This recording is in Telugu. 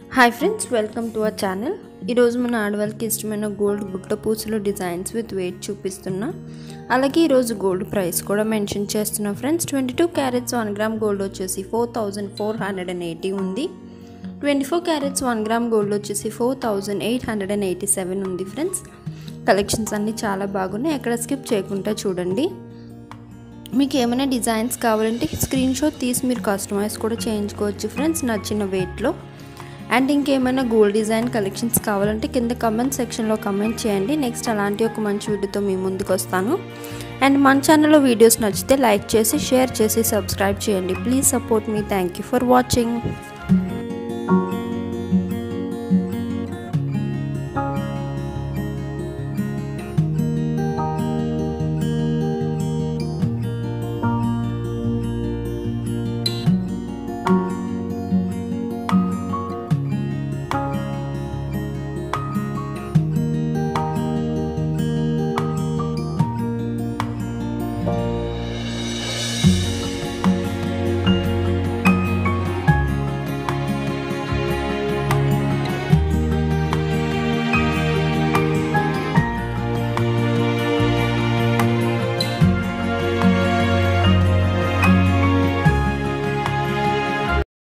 hi friends welcome to our channel ఈరోజు మన ఆడవాళ్ళకి ఇష్టమైన గోల్డ్ గుట్ట పూసలు డిజైన్స్ విత్ వెయిట్ చూపిస్తున్నా అలాగే ఈరోజు గోల్డ్ ప్రైస్ కూడా మెన్షన్ చేస్తున్నా friends twenty two carats one gram gold వచ్చేసి four thousand four hundred and eighty ఉంది twenty four carats one gram gold వచ్చేసి four thousand eight hundred and eighty seven ఉంది ఫ్రెండ్స్ కలెక్షన్స్ అన్నీ చాలా బాగున్నాయి ఎక్కడ స్కిప్ చేయకుండా చూడండి మీకు ఏమైనా డిజైన్స్ కావాలంటే స్క్రీన్ షాట్ తీసి మీరు కస్టమైజ్ కూడా చేయించుకోవచ్చు ఫ్రెండ్స్ నచ్చిన వెయిట్లో అండ్ ఇంకేమైనా గోల్డ్ డిజైన్ కలెక్షన్స్ కావాలంటే కింద కమెంట్ సెక్షన్లో కమెంట్ చేయండి నెక్స్ట్ అలాంటి ఒక మంచి వీడియోతో మీ ముందుకు వస్తాను అండ్ మన ఛానల్లో వీడియోస్ నచ్చితే లైక్ చేసి షేర్ చేసి సబ్స్క్రైబ్ చేయండి ప్లీజ్ సపోర్ట్ మీ థ్యాంక్ యూ ఫర్ వాచింగ్